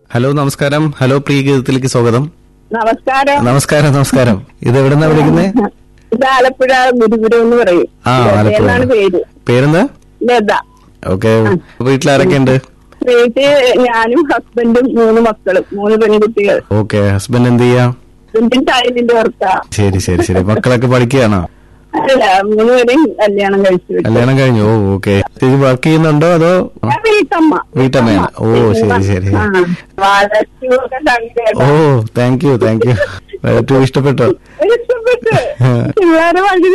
Hello നമസ്കാരം hello പ്രിയ ഗീതത്തിലേക്ക് സ്വാഗതം നമസ്കാരം നമസ്കാരം നമസ്കാരം ഇത് എവിടെന്നാ വിളിക്കുന്നത് ഇത് ആലപ്പുഴ ഗുരുപുരം എന്ന് പറയും ആ ആലപ്പുഴ എന്നാണ് പേര് പേരെന്താ ലത ഓക്കെ വീട്ടിലാരൊക്കെ ഉണ്ട് വീട്ടിൽ ഞാനും ഹസ്ബൻഡും മൂന്ന് മക്കളും മൂന്ന് പെൺകുട്ടികൾ ഓക്കെ ഹസ്ബൻഡ് എന്ത് ചെയ്യാ ഹസ്ബൻഡും ടൈലിന്റെ വർക്കാ ശരി ശരി ശരി മക്കളൊക്കെ പഠിക്കുകയാണോ അല്ല മൂന്ന് പേരെയും കല്യാണം കഴിച്ചു വിട്ടു കല്യാണം കഴിഞ്ഞു ഓ ഓക്കെ ചേച്ചി വർക്ക് ചെയ്യുന്നുണ്ടോ അതോ ഞാൻ വീട്ടമ്മ വീട്ടമ്മയാണ് ഓ ശരി ശരി ആ, വളർച്ചയൊക്കെ കണ്ടു ഓ താങ്ക് യു താങ്ക് യു ഏറ്റവും ഇഷ്ടപ്പെട്ടോ ഇഷ്ടപ്പെട്ട് പിള്ളേരെ വഴി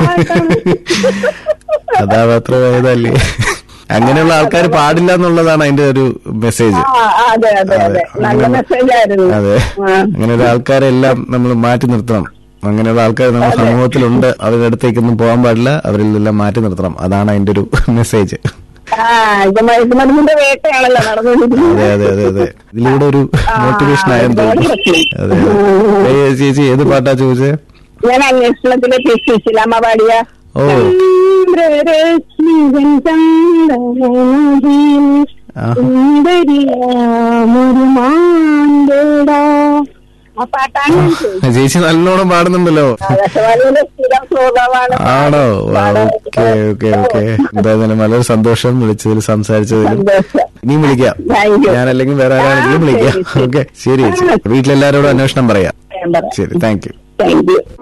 കഥാപാത്രമായതല്ലേ അങ്ങനെയുള്ള ആൾക്കാർ പാടില്ല എന്നുള്ളതാണ് അതിന്റെ ഒരു മെസ്സേജ് ആ അതെ അതെ അതെ നല്ല മെസ്സേജ് ആയിരുന്നു അതെ ആ. അങ്ങനെയുള്ള ആൾക്കാരെല്ലാം നമ്മൾ മാറ്റി നിർത്തണം അങ്ങനെയുള്ള ആൾക്കാർ നമ്മുടെ സമൂഹത്തിലുണ്ട് അവരുടെ അടുത്തേക്കൊന്നും പോകാൻ പാടില്ല അവരിൽ നിന്നെല്ലാം മാറ്റി നിർത്തണം അതാണ് അതിന്റെ ഒരു മെസ്സേജ് ആ ഇത് മയക്കുമരുന്നിന്റെ വേട്ടയാണല്ലോ അതെ നടന്നുകൊണ്ടിരിക്കുന്നത് അതെ അതെ അതെ ഇതിലൂടെ ഒരു ആ, മോട്ടിവേഷൻ ആയെന്ന് തോന്നുന്നു ഒരുപാട് അതെ അതെ. ഏയ് ചേച്ചി ഏത് പാട്ടാ ചോദിച്ചേ ഞാൻ അന്വേഷണത്തിലെ പി സി ശിലാമ്മ പാടിയ ഓ. ചന്ദ്രരശ്മികൻ ചന്ദനനദിയിൽ ആഹാ. സുന്ദരിയാമൊരു മാൻപേടാ. ആ പാട്ടാണ് ഞാൻ ചോദിച്ചത്. ചേച്ചി നല്ലോണം പാടുന്നുണ്ടല്ലോ ആകാശവാണിയിലെ സ്ഥിരം ശ്രോതാവാണ് ആണോ പാടാൻ ഓക്കെ ഓക്കെ ഓക്കെ എന്തായാലും വളരെ സന്തോഷം വിളിച്ചതിൽ സംസാരിച്ചതിലും സന്തോഷം ഇനിയും വിളിക്കാം Thank you. ഞാൻ അല്ലെങ്കിൽ വേറെ ആരാണെങ്കിലും ആ, വിളിക്കാം ശരി, ശരി. ഓക്കെ ശരി ചേച്ചി വീട്ടിലെല്ലാരോടും അന്വേഷണം പറയാം ഞാൻ പറയാം ശരി താങ്ക് യു താങ്ക് യു